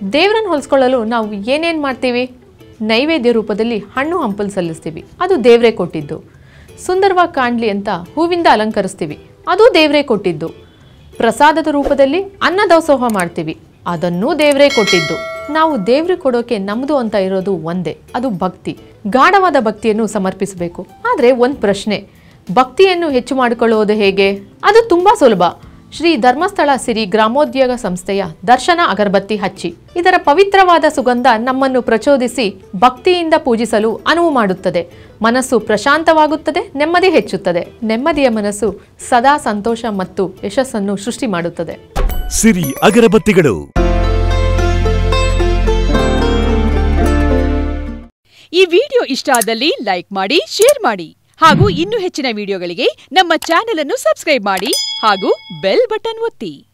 ದೇವರನ್ನು ಹೊಲಿಸ್ಕೊಳ್ಳಲು ನಾವು ಏನೇನು ಮಾಡ್ತೀವಿ ನೈವೇದ್ಯ ರೂಪದಲ್ಲಿ ಹಣ್ಣು ಹಂಪಲು ಸಲ್ಲಿಸ್ತೀವಿ ಅದು ದೇವರೇ ಕೊಟ್ಟಿದ್ದು ಸುಂದರವಾಗಿ ಕಾಣಲಿ ಅಂತ ಹೂವಿಂದ ಅಲಂಕರಿಸ್ತೀವಿ ಅದು ದೇವರೇ ಕೊಟ್ಟಿದ್ದು ಪ್ರಸಾದದ ರೂಪದಲ್ಲಿ ಅನ್ನ ದಾಸೋಹ ಮಾಡ್ತೀವಿ ಅದನ್ನೂ ದೇವರೇ ಕೊಟ್ಟಿದ್ದು ನಾವು ದೇವ್ರಿಗೆ ಕೊಡೋಕೆ ನಮ್ದು ಅಂತ ಇರೋದು ಒಂದೇ ಅದು ಭಕ್ತಿ ಗಾಢವಾದ ಭಕ್ತಿಯನ್ನು ಸಮರ್ಪಿಸಬೇಕು ಆದರೆ ಒಂದು ಪ್ರಶ್ನೆ ಭಕ್ತಿಯನ್ನು ಹೆಚ್ಚು ಮಾಡಿಕೊಳ್ಳುವುದು ಹೇಗೆ ಅದು ತುಂಬಾ ಸುಲಭ ಶ್ರೀ ಧರ್ಮಸ್ಥಳ ಸಿರಿ ಗ್ರಾಮೋದ್ಯೋಗ ಸಂಸ್ಥೆಯ ದರ್ಶನ ಅಗರಬತ್ತಿ ಹಚ್ಚಿ ಇದರ ಪವಿತ್ರವಾದ ಸುಗಂಧ ನಮ್ಮನ್ನು ಪ್ರಚೋದಿಸಿ ಭಕ್ತಿಯಿಂದ ಪೂಜಿಸಲು ಅನುವು ಮಾಡುತ್ತದೆ ಮನಸ್ಸು ಪ್ರಶಾಂತವಾಗುತ್ತದೆ ನೆಮ್ಮದಿ ಹೆಚ್ಚುತ್ತದೆ ನೆಮ್ಮದಿಯ ಮನಸ್ಸು ಸದಾ ಸಂತೋಷ ಮತ್ತು ಯಶಸ್ಸನ್ನು ಸೃಷ್ಟಿ ಮಾಡುತ್ತದೆ ಸಿರಿ ಅಗರಬತ್ತಿಗಳು ಈ ವಿಡಿಯೋ ಇಷ್ಟ ಆದಲ್ಲಿ ಲೈಕ್ ಮಾಡಿ ಶೇರ್ ಮಾಡಿ ಹಾಗೂ ಇನ್ನೂ ಹೆಚ್ಚಿನ ವಿಡಿಯೋಗಳಿಗೆ ನಮ್ಮ ಚಾನೆಲ್ ಅನ್ನು ಸಬ್ಸ್ಕ್ರೈಬ್ ಮಾಡಿ ಹಾಗೂ ಬೆಲ್ ಬಟನ್ ಒತ್ತಿ